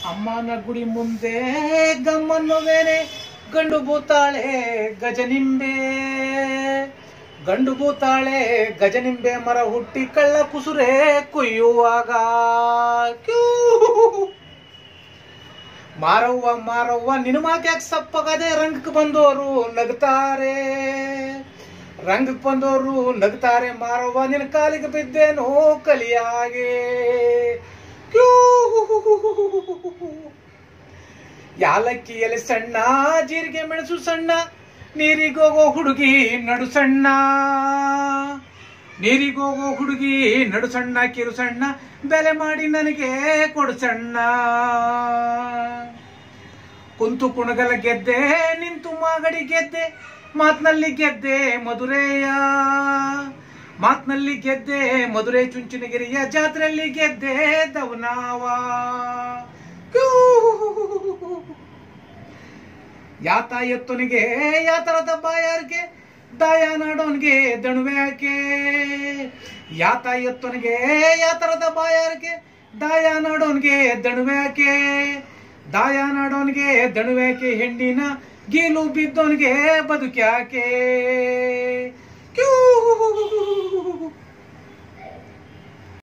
ಅಮ್ಮನ ಗುಡಿ ಮುಂದೆ ಗಮ್ಮನ್ನುವೇನೆ ಗಂಡು ಬೂತಾಳೆ ಗಜನಿಂಬೆ ಗಂಡು ಬೂತಾಳೆ ಗಜನಿಂಬೆ ಮರ ಹುಟ್ಟಿ ಕಳ್ಳ ಕುಸುರೆ ಕುಯ್ಯುವಾಗ ಕ್ಯೂ ಮಾರವ್ವ ಮಾರವ್ವ ನಿನ್ನ ಮಾತ್ಯಾಕ್ ಸಪ್ಪಗದೆ ರಂಗಕ್ಕೆ ಬಂದೋರು ನಗ್ತಾರೆ ರಂಗಕ್ಕೆ ಬಂದೋರು ನಗ್ತಾರೆ ಮಾರವ್ವ ನಿನ್ನ ಕಾಲಿಗೆ ಬಿದ್ದೇನೋ ಕಲಿಯಾಗೆ ಕ್ಯೂ ಯಾಲಕ್ಕಿ ಎಲೆ ಸಣ್ಣ ಜೀರಿಗೆ ಮೆಣಸು ಸಣ್ಣ ನೀರಿಗೋಗೋ ಹುಡುಗಿ ನಡು ಸಣ್ಣ ನೀರಿಗೋಗೋ ಹುಡುಗಿ ನಡು ಸಣ್ಣ ಕಿರು ಸಣ್ಣ ಬೆಲೆ ಮಾಡಿ ನನಗೆ ಕೊಡು ಸಣ್ಣ ಕುಂತು ಕುಣಗಲ ಗೆದ್ದೆ ನಿಂತು ಮಾಗಡಿ ಗೆದ್ದೆ ಮಾತ್ನಲ್ಲಿ ಗೆದ್ದೆ ಮಧುರೆಯ ಮಾತ್ನಲ್ಲಿ ಗೆದ್ದೆ ಮಧುರೆ ಚುಂಚನಗಿರಿಯ ಜಾತ್ರೆಯಲ್ಲಿ ಗೆದ್ದೆ ದವನಾವ ಯಾತ ಎತ್ತನಿಗೆ ಯಾತರದ ಬಾಯಾರ್ಗೆ ದಾಯ ನಾಡೋನ್ಗೆ ದಣುವೆ ಯಾಕೆ ಯಾತ ಎತ್ತನಿಗೆ ಯಾತರದ ಬಾಯಾರ್ಗೆ ದಾಯ ನಾಡೋನ್ಗೆ ದಣುವೆ ಯಾಕೆ ದಾಯ ನಾಡೋನ್ಗೆ ದಣುವ್ಯಾಕೆ ಹೆಣ್ಣಿನ ಗೀಲು ಬಿದ್ದೋನ್ಗೆ ಬದುಕ್ಯಾಕೆ ಕ್ಯೂ